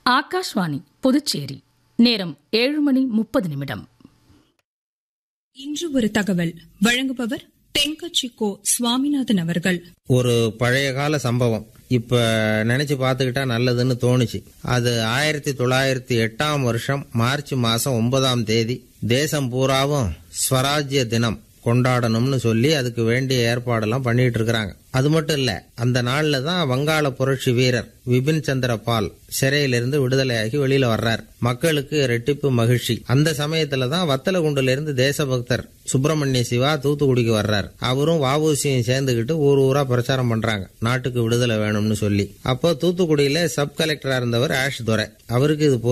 ஆகாஷ்வாணி புதுச்சேரி நேரம் ஏழு மணி முப்பது நிமிடம் இன்று ஒரு தகவல் வழங்குபவர் தென்கட்சி கோ சுவாமிநாதன் அவர்கள் ஒரு பழைய கால சம்பவம் இப்ப நினைச்சு பார்த்துக்கிட்டா நல்லதுன்னு தோணுச்சு அது ஆயிரத்தி தொள்ளாயிரத்தி எட்டாம் வருஷம் மார்ச் மாசம் ஒன்பதாம் தேதி தேசம் பூராவும் ஸ்வராஜ்ய தினம் கொண்டாடணும்னு சொல்லி அதுக்கு வேண்டிய ஏற்பாடெல்லாம் பண்ணிட்டு இருக்கிறாங்க அது மட்டும் இல்ல அந்த நாள்ல தான் வங்காள புரட்சி வீரர் விபின் சந்திர பால் சிறையிலிருந்து விடுதலையாகி வெளியில வர்றார் மக்களுக்கு ரெட்டிப்பு மகிழ்ச்சி அந்த சமயத்துல தான் வத்தலகுண்டுல இருந்து தேசபக்தர் சுப்பிரமணிய சிவா தூத்துக்குடிக்கு வர்றார் அவரும் வாவூசியும் சேர்ந்துகிட்டு ஊர் ஊரா பிரச்சாரம் பண்றாங்க நாட்டுக்கு விடுதலை வேணும்னு சொல்லி அப்போ தூத்துக்குடியில சப் கலெக்டரா இருந்தவர் ஆஷ் துரை அவருக்கு இது